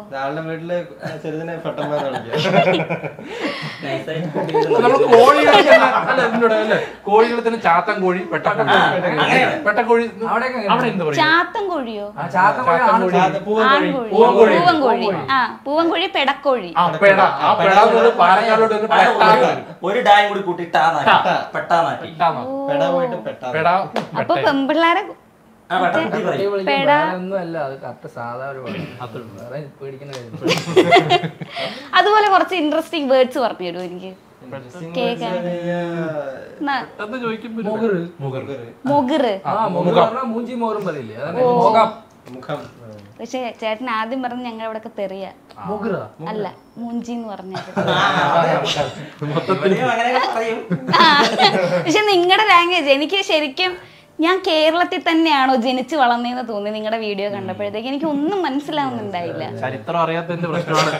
ആളുടെ വീട്ടില് ചെറുതിനെ പെട്ടെന്ന് നൈസായിട്ട് നമ്മൾ കോഴികളെ തന്നെ അല്ല ഇതിലൂടെ അല്ലേ കോഴികളെ തന്നെ ചാത്തൻ കോഴി പെട്ടക്കോഴി പെട്ടക്കോഴി അവിടെയൊക്കെ അവിടെ എന്ത് പറയും ചാത്തൻ കോഴിയോ ആ ചാത്തക്കോഴി ആണ് ആൺകോഴി പൂവൻകോഴി. പൂവൻകോഴി ആ പൂവൻകോഴി പെടക്കോഴി ആ പെട ആ പെട എന്നുള്ളത് പാലക്കാടോട്ട് തന്നെ പെട്ടാന്ന് വരും. ഒരു ഡായും കൂടി കൂട്ടി ടാന്നാക്കി പെട്ടാന്നാക്കി പെട്ടാന്നോ? പെട പോയിട്ട് പെട്ടാ പെട അപ്പൊ പെമ്പിള്ളാരെ ആ പെട്ടക്കുട്ടി പറയും പെട. ഒന്നും അല്ല അത് കറക്റ്റ് സാധാ ഒരു പടം. വേറെ പേടിക്കുന്ന കാര്യം അതുപോലെ കുറച്ച് ഇൻട്രസ്റ്റിംഗ് വേർഡ്സ് പറഞ്ഞു തരുമോ എനിക്ക് കേൾക്കാൻ ന- പെട്ടെന്ന് ചോദിക്കുമ്പോ മുകറ്. മുകർ മുകിറ് ആ മുഖം പറഞ്ഞാൽ മൂഞ്ചി മോറും പറയില്ലേ അതാണ് മുഖം മുഖം പക്ഷെ ചേട്ടൻ ആദ്യം പറഞ്ഞ് ഞങ്ങൾ ഇവിടെ തെറിയ മുകറ അല്ല മൂഞ്ചി എന്ന് പറഞ്ഞത് ഇവനെയും അങ്ങനെയൊക്കെ പറയും ആ. പക്ഷെ നിങ്ങളുടെ ലാംഗ്വേജ് എനിക്ക് ശരിക്കും ഞാൻ കേരളത്തിൽ തന്നെയാണോ ജനിച്ചു വളർന്നതെന്ന് തോന്നി നിങ്ങളുടെ വീഡിയോ കണ്ടപ്പോഴത്തേക്ക് എനിക്ക് ഒന്നും മനസ്സിലാവുന്നുണ്ടായില്ല ചരിത്രം അറിയാത്തതിന്റെ പ്രശ്നമാണ്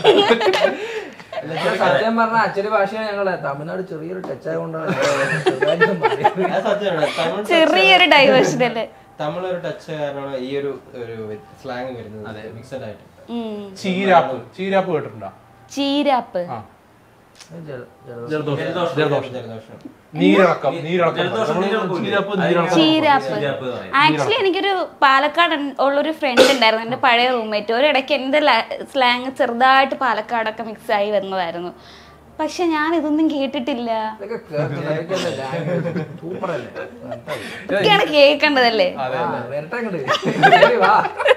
സത്യം പറഞ്ഞ അച്ചടി ഭാഷയാണ് ഞങ്ങളെ തമിഴ്നാട് ചെറിയൊരു ടച്ച് ആയതുകൊണ്ടാണ് ചെറുതായിട്ട് മാറിയത്. അത് സത്യമാണ് തമിഴ് ചെറിയൊരു ഡൈവേഴ്ഷൻ അല്ലേ തമിഴ് ഒരു ടച്ച് കാരണമാണ് ഈ ഒരു ഒരു സ്ലാങ് വരുന്നത് മിക്സഡ് ആയിട്ട് ഉം. ചീരാപ്പ് ചീരാപ്പ് കേട്ടിട്ടുണ്ടോ ചീരാപ്പ് ആ ജല- ജല- ജലദോഷം ജലദോഷം. ജലദോഷം ജലദോഷം നീരിളക്കം നീരിളക്കം ജലദോഷം നീരിളക്കം ഇല്ലേ? ചീരാപ്പ് അതിനാണ് നീരിളക്കം ചീരാപ്പ് ചീരാപ്പ് പറയും. ആക്ച്വലി എനിക്കൊരു പാലക്കാട് ഉൺ- ഉള്ളൊരു ഫ്രണ്ട് ഉണ്ടായിരുന്നു എൻ്റെ പഴയ റൂംമേറ്റ് ഒരിടയ്ക്ക് എൻ്റെ സ്ലാങ് ചെറുതായിട്ട് പാലക്കാടൊക്കെ മിക്സ് ആയി വന്നതായിരുന്നു പക്ഷെ ഞാൻ ഇതൊന്നും കേട്ടിട്ടില്ല ഇതൊക്കെ കേൾക്കുന്നത് ഇതൊക്കെയല്ലേ language. Super അല്ലേ? നന്നായി. ഇതൊക്കെയാണ് കേൾക്കേണ്ടതല്ലേ ആ, വരട്ടെ ഇങ്ങട്. ശരി, വാ.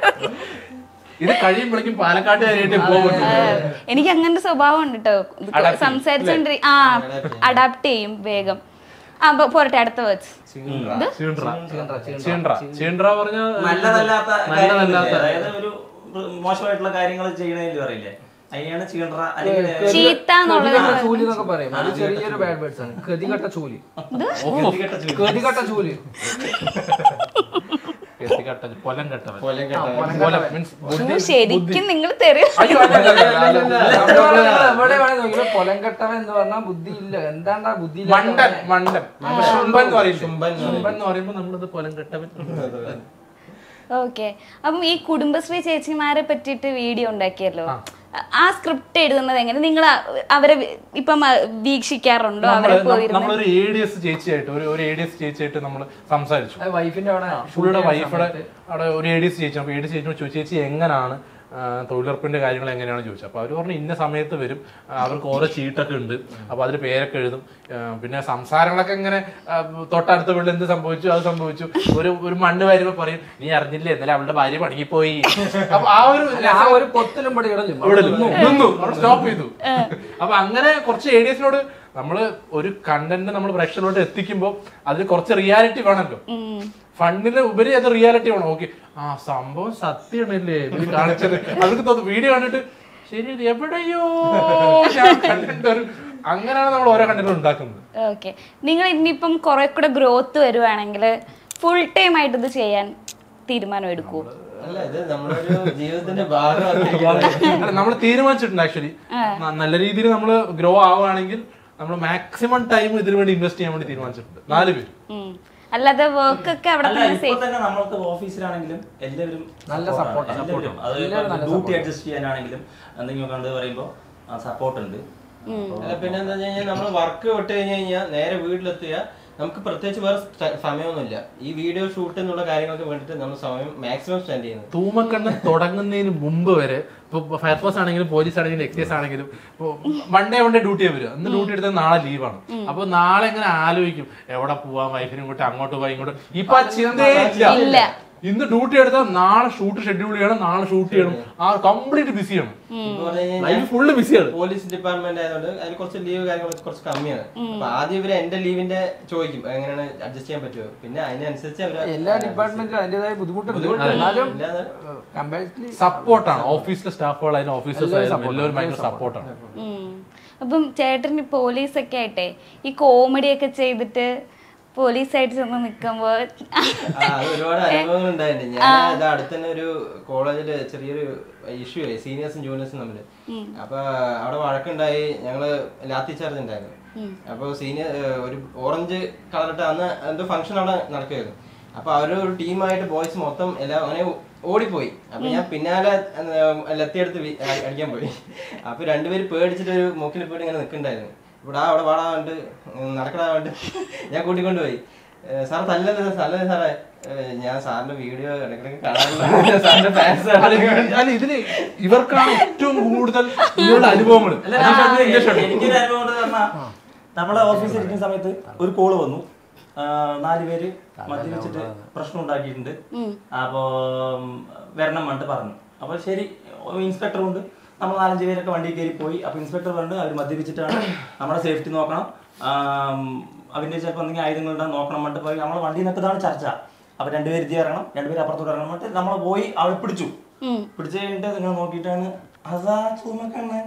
ഇത് കഴിയുമ്പോഴേക്കും പാലക്കാട്ടുകാരായിട്ട് പോകും എനിക്ക് അങ്ങനത്തെ സ്വഭാവം ഉണ്ട് കേട്ടോ Adapt ചെയ്യും, സംസാരിച്ചോണ്ടി ആ അഡാപ്റ്റ് ചെയ്യും വേഗം ആ പോ- പോരട്ടെ അടുത്ത വേർഡ്സ് ചീണ്ട്ര ചീണ്ട്ര, ചീണ്ട്ര. ചീണ്ട്ര ചീണ്ട്ര പറഞ്ഞ നല്ലതല്ലാത്ത നല്ലതല്ലാത്ത കാര്യങ്ങളില്ലേ? അതായത് ഒരു മോശമായിട്ടുള്ള കാര്യങ്ങൾ ചെയ്യണതിൽ പറയില്ലേ അതിനെയാണ് ചീണ്ടറ അല്ലെങ്കിൽ ചീത്ത എന്നുള്ളത് ഗതികെട്ട ചൂലി എന്നൊക്കെ പറയും അത് ചെറിയൊരു ബാഡ് വേർഡ്സ് ആണ് ഗതികെട്ട ചൂലി ഗതികെട്ട ചൂലി കെട്ടിക്കട്ട കൊലം കെട്ടവൻ കൊലം കെട്ടവൻ. കൊലം മീൻസ് ഓ, ശരിക്കും നിങ്ങൾ തെറി അയ്യോ അല്ല, അല്ല, അല്ല, അല്ല, അല്ല. എവിടെ വേണേ നോക്കിയാൽ പൊലം കെട്ടവൻ എന്ന് പറഞ്ഞാൽ ബുദ്ധി ഇല്ല എന്താണ്ടാ ബുദ്ധി മണ്ടൻ മണ്ടൻ ശുംബൻ എന്ന് പറയും ശുംബൻ എന്ന് ശുംബൻ എന്ന് പറയുമ്പോ നമ്മളിത് കൊലം കെട്ടവൻ ഓക്കെ അപ്പം ഈ കുടുംബശ്രീ ചേച്ചിമാരെ പറ്റിയിട്ട് വീഡിയോ ഉണ്ടാക്കിയല്ലോ ആ സ്ക്രിപ്റ്റ് എഴുതുന്നത് എങ്ങനെ നിങ്ങൾ അവരെ വി- ഇപ്പം ആ, വീക്ഷിക്കാറുണ്ടോ അവരെ നമ്മള് പോയിരുന്ന് നമ്മളൊരു എ ഡി എസ് ചേച്ചിയായിട്ട് ഒരു ഒരു എ ഡി എസ് ചേച്ചിയായിട്ട് നമ്മൾ സംസാരിച്ചു വൈഫിന്റെ അവിടെ പുള്ളിയുടെ വൈഫിടെ അവിടെ ഒരു എ ഡി എസ് ചേച്ചി അപ്പോൾ എ ഡി എസ് ചേച്ചിയോട് ചോദിച്ചു ചേച്ചി എങ്ങനെയാണ് ആ, തൊഴിലുറപ്പിന്റെ കാര്യങ്ങൾ എങ്ങനെയാണ് ചോദിച്ചത് അപ്പോൾ അവർ പറഞ്ഞു ഇന്ന സമയത്ത് വരും ആ, അവർക്ക് ഓരോ ചീട്ടൊക്കെ ഉണ്ട് അപ്പോൾ അതിൽ പേരൊക്കെ എഴുതും ആ, പിന്നെ സംസാരങ്ങളൊക്കെ ഇങ്ങനെ ആ, തൊട്ടടുത്ത വീട്ടിൽ എന്ത് സംഭവിച്ചു അത് സംഭവിച്ചു ഒരു ഒരു മണ്ണ് വരുമ്പോൾ പറയും നീ അറിഞ്ഞില്ലേ ഇന്നലെ അവളുടെ ഭാര്യ പണിക്ക് പോയി അപ്പൊ ആ ഒരു ആ ഒരു പൊത്തിലും പടി ഇടലും ഇവിടെ നിന്നു നിന്നു അവിടെ സ്റ്റോപ്പ് ചെയ്തു അപ്പൊ അങ്ങനെ കുറച്ച് എ ഡി എസിനോട് നമ്മള് ഒരു കണ്ടന്റ് നമ്മൾ പ്രേക്ഷകരോട് എത്തിക്കുമ്പോൾ അതിൽ കുറച്ച് റിയാലിറ്റി വേണമല്ലോ ഫണ്ടിന് ഉപരി അത് റിയാലിറ്റി വേണം ഓക്കെ ആ സംഭവം സത്യമാണല്ലേ ഇവര് കാണിച്ചത് അവർക്ക് തോന്നുന്നു വീഡിയോ കണ്ടിട്ട് ശരി ഇത് എവിടെയോ ഞാൻ കണ്ടിട്ട് ഒരു അങ്ങനെയാണ് നമ്മൾ ഓരോ കണ്ടന്റ് ഉണ്ടാക്കുന്നത് ഓക്കെ നിങ്ങൾ ഇനിയിപ്പം കുറെ കൂടെ ഗ്രോത്ത് വരുവാണെങ്കിൽ ഫുൾ ടൈം ആയിട്ട് ഇത് ചെയ്യാൻ തീരുമാനം എടുക്കൂ അല്ല ഇത് നമ്മുടെ ഒരു ജീവിതത്തിന്റെ ഭാഗമാക്കിയിരിക്കുകയാണ്. നമ്മൾ തീരുമാനിച്ചിട്ടുണ്ട് ആക്ച്വലി നല്ല രീതിയിൽ നമ്മൾ ഗ്രോ ആവുകയാണെങ്കിൽ നമ്മൾ മാക്സിമം ടൈം ഇതിനു വേണ്ടി ഇൻവെസ്റ്റ് ചെയ്യാൻ വേണ്ടി തീരുമാനിച്ചിട്ടുണ്ട് നാല് പേര് ഉം. അല്ലാതെ വർക്ക് ഒക്കെ അവിടെ അല്ല തന്നെ ഇപ്പൊ സേഫ് തന്നെ നമ്മൾക്ക് ഓഫീസിലാണെങ്കിലും എല്ലാവരും നല്ല support ആണ്. എല്ലാവരും അത് എല്ലാവരും നല്ല ഡ്യൂട്ടി അഡ്ജസ്റ്റ് ചെയ്യാനാണെങ്കിലും എന്തെങ്കിലും കണ്ട് പറയുമ്പോൾ സപ്പോർട്ട് ഉണ്ട് അപ്പൊ അല്ല പിന്നെ എന്താ കഴിഞ്ഞാൽ നമ്മൾ വർക്ക് വിട്ട് കഴിഞ്ഞ് കഴിഞ്ഞാൽ നേരെ വീട്ടിലെത്തുക നമുക്ക് പ്രത്യേകിച്ച് വേറെ സ്ഥ- സമയമൊന്നുമില്ല ഈ വീഡിയോ ഷൂട്ട് എന്നുള്ള കാര്യങ്ങൾക്ക് വേണ്ടിയിട്ട് നമ്മൾ സമയം മാക്സിമം സ്പെൻഡ് ചെയ്യുന്നത് തൂമക്കണ്ണൻ തുടങ്ങുന്നതിന് മുമ്പ് വരെ ഇപ്പൊ ഫയർഫോഴ്സ് ആണെങ്കിലും പോലീസ് ആണെങ്കിലും എക്സൈസ് ആണെങ്കിലും ഇപ്പൊ വൺഡേ വൺഡേ ഡ്യൂട്ടി വരിക അന്ന് ഡ്യൂട്ടി എടുത്താൽ നാളെ ലീവാണ് അപ്പൊ നാളെ ഇങ്ങനെ ആലോചിക്കും എവിടെ പോവാൻ വൈഫിനും കൂട്ടി അങ്ങോട്ട് പോയി ഇങ്ങോട്ട് ഇപ്പൊ ആ ചിന്തയേ ഇല്ല. ഇല്ല ഇന്ന് ഡ്യൂട്ടി എടുത്താൽ നാളെ ഷൂട്ട് ഷെഡ്യൂൾ ചെയ്യണം നാളെ ഷൂട്ട് ചെയ്യണം ആ കംപ്ലീറ്റ് ബിസിയാണ് ഇപ്പൊ പറഞ്ഞു കഴിഞ്ഞാൽ ലൈഫ് ഫുള്ള് ബിസിയാണ് പോലീസ് ഡിപ്പാർട്ട്മെന്റ് ആയതുകൊണ്ട് അതിൽ കുറച്ച് ലീവ് കാര്യങ്ങളൊക്കെ കുറച്ച് കമ്മിയാണ് അപ്പൊ ആദ്യം ഇവര് എന്റെ ലീവിന്റെ ചോദിക്കും എങ്ങനെയാണ് അഡ്ജസ്റ്റ് ചെയ്യാൻ പറ്റുമോ പിന്നെ അതിനനുസരിച്ച് അവര് എല്ലാ ഡിപ്പാർട്ട്മെന്റിലും അതിന്റേതായ ബുദ്ധിമുട്ടുണ്ട് ബുദ്ധിമുട്ടുണ്ട്. എന്നാലും ഇല്ലാതെ കമ്പാരിറ്റീവ്ലി സപ്പോർട്ടാണ് ഓഫീസിലെ സ്റ്റാഫുകൾ അതിന് ഓഫീസേഴ്സ് ആയാലും എല്ലാവരും ഭയങ്കര സപ്പോർട്ടാണ് ഉം. അപ്പം ചേട്ടന് പോലീസൊക്കെ ആയിട്ടെ ഈ കോമഡി ഒക്കെ ചെയ്തിട്ട് പോലീസായിട്ട് ചെന്ന് നിൽക്കുമ്പോ ആ, അത് ഒരുപാട് അനുഭവങ്ങൾ ഉണ്ടായിട്ടുണ്ട് ഞാൻ ഇത് അടുത്ത് തന്നെ ഒരു കോളേജില് ചെറിയൊരു ഇഷ്യൂ ആയി സീനിയേഴ്സും ജൂനിയേഴ്സും തമ്മില് അപ്പൊ അവിടെ വഴക്കുണ്ടായി ഞങ്ങള് ലാത്തി ചാർജ് ഉണ്ടായിരുന്നു അപ്പൊ സീനിയർ ഒരു ഓറഞ്ച് കളറിട്ട് അന്ന് എന്തോ ഫംഗ്ഷൻ അവിടെ നടക്കുകയായിരുന്നു അപ്പൊ അവര് ഒരു ടീമായിട്ട് ബോയ്സ് മൊത്തം എല്ലാ അങ്ങനെ ഓടിപ്പോയി അപ്പൊ ഞാൻ പിന്നാലെ ലത്തിയെടുത്ത് വി- അ- അടിക്കാൻ പോയി അപ്പൊ രണ്ടുപേര് പേടിച്ചിട്ട് ഒരു മൂക്കിൽ പോയിട്ട് ഇങ്ങനെ നിൽക്കണ്ടായിരുന്നു ഇവിടെ ആ അവിടെ വാടാ വേണ്ട നടക്കടാ വേണ്ട ഞാൻ കൂട്ടിക്കൊണ്ടുപോയി ഏഹ് സാർ തല്ലല്ലേ സാർ തല്ലല്ലേ സാറേ ഏഹ് ഞാൻ സാറിന്റെ വീഡിയോ ഇടയ്ക്കിടയ്ക്ക് കാണാറുണ്ട് സാറിന്റെ ഫാൻസ് അല്ല അല്ല, ഇതില് ഇവർക്കാണ് ഏറ്റവും കൂടുതൽ ഇവരുടെ അനുഭവങ്ങൾ അല്ല, അത് എനിക്കൊരു അനുഭവം ഉണ്ട് പറഞ്ഞാ നമ്മളെ ഓഫീസിൽ ഇരിക്കുന്ന സമയത്ത് ഒരു കോള് വന്നു ആ, നാല് പേര് മദ്യപിച്ചിട്ട് പ്രശ്നം ഉണ്ടാക്കിയിട്ടുണ്ട് അപ്പോ ഉം, വരണം പറഞ്ഞിട്ട് പറഞ്ഞു അപ്പൊ ശരി ഇൻസ്പെക്ടർ ഉണ്ട് നമ്മൾ നാലഞ്ച് പേരൊക്കെ വണ്ടി കയറി പോയി അപ്പൊ ഇൻസ്പെക്ടർ പറഞ്ഞു അവർ മദ്യപിച്ചിട്ടാണ് നമ്മുടെ സേഫ്റ്റി നോക്കണം ആം, അവന്റെ ചിലപ്പോൾ എന്തെങ്കിലും ആയുധങ്ങളുണ്ടാ നോക്കണം പറഞ്ഞിട്ട് പോയി നമ്മളെ വണ്ടി നിൽക്കുന്നതാണ് ചർച്ച അപ്പൊ രണ്ടുപേര് ഇത് ഇറങ്ങണം രണ്ടുപേര് അപ്പുറത്തോട്ട് ഇറങ്ങണം പറഞ്ഞിട്ട് നമ്മൾ പോയി അവൾ പിടിച്ചു പിടിച്ചു കഴിഞ്ഞിട്ട് നിങ്ങൾ നോക്കിയിട്ടാണ് അതാ ചുമക്കണ്ണൻ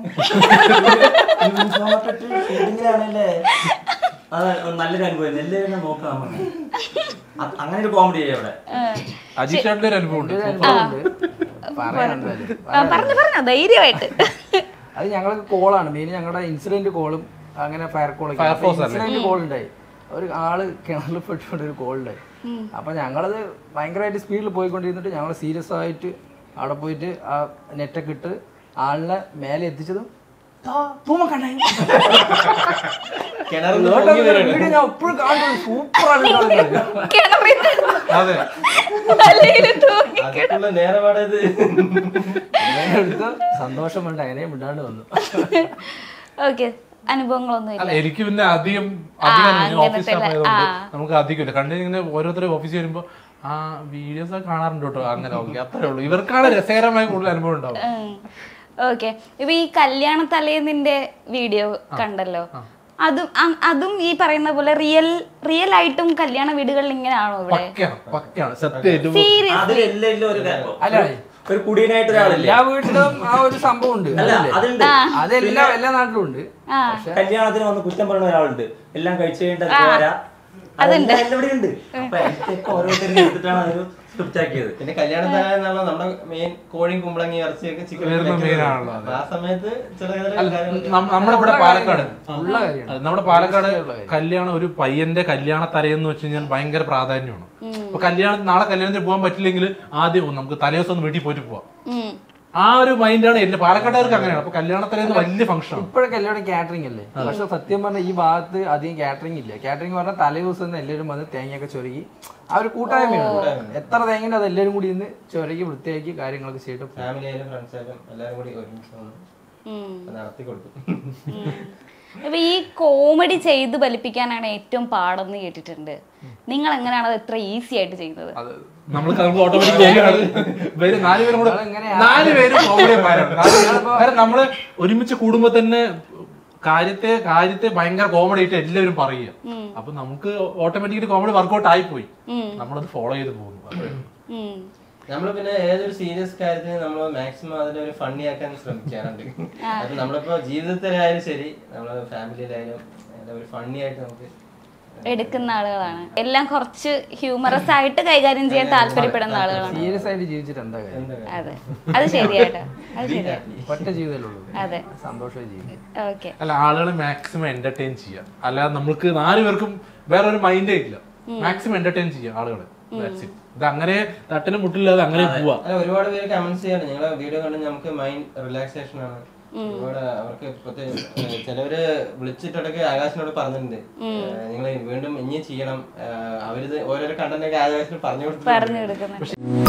ഷൂട്ടിങ്ങിലാണല്ലേ അത് നല്ലൊരു അനുഭവം എല്ലാവരും നോക്കാം നമുക്ക് അ- അങ്ങനെ ഒരു കോമഡി ചെയ്യാം അവിടെ അജീഷേട്ടന്റെ ഒരു അനുഭവം ഉണ്ട് പറയാനുണ്ട് ആ, പറഞ്ഞു പറഞ്ഞോ ധൈര്യമായിട്ട് അത് ഞങ്ങൾക്ക് കോളാണ് മെയിൻ ഞങ്ങളുടെ ഇൻസിഡന്റ് കോളും അങ്ങനെ ഫയർ കോൾ Fireforce അല്ലേ? ഇൻസിഡന്റ് കോൾ ഉണ്ടായി ഒരു ആള് കിണറിൽ പെട്ടുകൊണ്ട് ഒരു കോൾ ഉണ്ടായി അപ്പൊ ഞങ്ങളത് ഭയങ്കരമായിട്ട് സ്പീഡിൽ പോയിക്കൊണ്ടിരുന്നിട്ട് ഞങ്ങൾ സീരിയസ് ആയിട്ട് അവിടെ പോയിട്ട് ആ നെറ്റൊക്കെ ഇട്ട് ആളിനെ മേലെ എത്തിച്ചതും തൂമക്കണ്ണേ കിണറിൽ നിന്ന് പൊങ്ങി വരണം. വീഡിയോ ഞാൻ എപ്പോഴും കാണുന്നത് സൂപ്പറാണ് കാണുന്നത് കിണറിൽ അതെ തലയിൽ തൂങ്ങി അതൊക്കെയുള്ള നേരപാടത് അങ്ങനെ എടുത്ത് സന്തോഷം കൊണ്ട് അങ്ങനെ വിടാണ്ട് വന്നു ഓക്കെ അനുഭവങ്ങളൊന്നും ഇല്ല അല്ല എനിക്ക് പിന്നെ അധികം അധികം അങ്ങനത്തെ ഓഫീസ് സ്റ്റാഫ് അല്ല. ആയതുകൊണ്ട് ആ. നമുക്ക് അധികമില്ല കണ്ടു ഇങ്ങനെ ഓരോരുത്തരും ഓഫീസിൽ വരുമ്പോ ആ വീഡിയോസ് ഒക്കെ കാണാറുണ്ട് കേട്ടോ അങ്ങനെ ഓക്കെ അത്രേ ഉള്ളൂ ഇവർക്കാണ് രസകരമായ കൂടുതൽ അനുഭവം ഉണ്ടാവും ഓക്കെ ഇപ്പൊ ഈ കല്യാണ തലേന്നിന്റെ വീഡിയോ കണ്ടല്ലോ അതും അ- അതും ഈ പറയുന്ന പോലെ റിയൽ റിയൽ ആയിട്ടും കല്യാണ വീടുകളിൽ ഇങ്ങനെയാണോ ഇവിടെ പക്കയാണ് പക്കയാണ് സത്യമായിട്ടും സീരിയസ് അതിലെല്ലാം ഒരു അല്ല ഒരു കുടിയനായിട്ട് ഒരാളില്ല എല്ലാ വീട്ടിലും ആ ഒരു സംഭവം ഉണ്ട് അല്ല അതല്ലേ? അതുണ്ട് അതെല്ലാം എല്ലാ നാട്ടിലും ഉണ്ട് ആ കല്യാണത്തിന് വന്ന് കുറ്റം പറയുന്ന ഒരാളുണ്ട് എല്ലാം കഴിച്ചു കഴിഞ്ഞിട്ട് അത് പോരാ അതുണ്ട്. അതെല്ലാം ഇവിടെ ഉണ്ട് അപ്പൊ അതിന്റെയൊക്കെ ഓരോരുത്തരും എടുത്തിട്ടാണ് അതൊരു സ്ക്രിപ്റ്റ് ആക്കിയത് പിന്നെ കല്യാണം തരാനുള്ള നമ്മുടെ മെയിൻ കോഴിയും കുമ്പളങ്ങി ഇറച്ചിയൊക്കെ ചിക്കൻ വരുന്ന main ആണല്ലോ അത്. ആ സമയത്ത് ചില ചില അല്ല, കാര്യങ്ങൾ നം- നമ്മുടെ ഇവിടെ പാലക്കാട് ഉള്ള കാര്യമാണ് അത് നമ്മുടെ പാലക്കാട് കല്യാണം ഒരു പയ്യന്റെ കല്യാണ തലേന്ന് വെച്ച് കഴിഞ്ഞാൽ ഭയങ്കര പ്രാധാന്യമാണ് അപ്പൊ കല്യാണം നാളെ കല്യാണത്തിന് പോകാൻ പറ്റില്ലെങ്കിൽ ആദ്യം ഒന്ന് നമുക്ക് തലേദിവസം ഒന്ന് വീട്ടിൽ പോയിട്ട് പോവാം ഉം. ആ ഒരു മൈൻഡാണ് എന്റെ പാലക്കാട്ടുകാർക്ക് അങ്ങനെയാണ് അപ്പൊ കല്യാണത്തലേന്ന് വലിയ ഫംഗ്ഷനാണ് ഇപ്പോഴൊക്കെ എല്ലാവരും കാറ്ററിംഗ് അല്ലേ പക്ഷെ സത്യം പറഞ്ഞാൽ ഈ ഭാഗത്ത് അധികം കാറ്ററിംഗ് ഇല്ല കാറ്ററിംഗ് പറഞ്ഞാൽ തലേ ദിവസം തന്നെ എല്ലാവരും വന്ന് തേങ്ങയൊക്കെ ചൊരുക്കി ആ ഒരു കൂട്ടായ്മയാണ് എത്ര തേങ്ങയുണ്ട് അത് എല്ലാവരും കൂടി ഇന്ന് ചൊരുക്കി വൃത്തിയാക്കി കാര്യങ്ങളൊക്കെ ചെയ്തിട്ട് പോകും. ഫാമിലി ആയാലും ഫ്രണ്ട്സ് ആയാലും എല്ലാവരും കൂടി ഒരുമിച്ച് വന്ന് ഉം. നടത്തി കൊടുക്കും ഉം. അപ്പൊ ഈ കോമഡി ചെയ്ത് ഫലിപ്പിക്കാനാണ് ഏറ്റവും പാടെന്ന് കേട്ടിട്ടുണ്ട് നിങ്ങൾ എങ്ങനെയാണ് അത് ഇത്ര ഈസി ആയിട്ട് ചെയ്യുന്നത് അത് നമ്മൾക്ക് നമുക്ക് ഓട്ടോമാറ്റിക് വരികയാണ് വരും നാലുപേരും കൂടെ അതെങ്ങനെയാ? നാലുപേരും കോമഡിയന്മാരാണ് നാലുപേരും- കാരണം നമ്മള് ഒരുമിച്ച് കൂടുമ്പോ തന്നെ കാര്യത്തെ കാര്യത്തെ ഭയങ്കര കോമഡി ആയിട്ട് എല്ലാവരും പറയുക അപ്പൊ നമുക്ക് ഓട്ടോമാറ്റിക്കലി കോമഡി വർക്ക്ഔട്ട് ആയിപ്പോയി നമ്മളത് ഫോളോ ചെയ്ത് പോകുന്നു അത്രേ ഉള്ളൂ. ഉം. നമ്മൾ പിന്നെ ഏതൊരു സീരിയസ് കാര്യത്തിന് നമ്മൾ മാക്സിമം അതിലൊരു ഫണ്ണി ആക്കാൻ ശ്രമിക്കാറുണ്ട് അത് നമ്മളിപ്പോ ജീവിതത്തിലായാലും ശരി നമ്മളെ ഫാമിലിയിലായാലും എല്ലാം ഒരു ഫണ്ണി ആയിട്ട് നമുക്ക് എടുക്കുന്ന ആളുകളാണ് എല്ലാം കുറച്ച് ഹ്യൂമറസ് ആയിട്ട് കൈകാര്യം ചെയ്യാൻ താല്പര്യപ്പെടുന്ന ആളുകളാണ് സീരിയസ് ആയിട്ട് ജീവിച്ചിട്ട് എന്താ കാര്യം എന്താ കാര്യം? അതെ അത് ശരിയാട്ടോ അത് ശരിയാ ഒറ്റ ജീവിതമല്ലേ ഉള്ളൂ അതെ സന്തോഷമായി ജീവിക്കും ഓക്കെ അല്ല ആളുകളെ മാക്സിമം എന്റർടൈൻ ചെയ്യാം അല്ലാതെ നമുക്ക് നാല് പേർക്കും വേറെ ഒരു മൈൻഡേ ഇല്ല മാക്സിമം എന്റർടൈൻ ചെയ്യാം ആളുകളെ That's it. ഇത് അങ്ങനെ തട്ടിനും മുട്ടില്ലാതെ അങ്ങനെ പോവാ അല്ല ഒരുപാട് പേര് കമന്റ്സ് ചെയ്യാറുണ്ട് ഞങ്ങളെ വീഡിയോ കണ്ട് നമുക്ക് മൈൻഡ് റിലാക്സേഷൻ ആണ് ഒരുപാട് അവർക്ക് പ്രത്യേക ചിലവര് വിളിച്ചിട്ടിടയ്ക്ക് ആകാശിനോട് പറഞ്ഞിട്ടുണ്ട് നിങ്ങൾ വീണ്ടും ഇനിയും ചെയ്യണം ഏഹ് അവരിത് ഓരോരോ കണ്ടന്റ് ഒക്കെ ആകാശിന് പറഞ്ഞു പറഞ്ഞു കൊടുത്തിട്ടുണ്ട് കൊടുക്കുന്നത്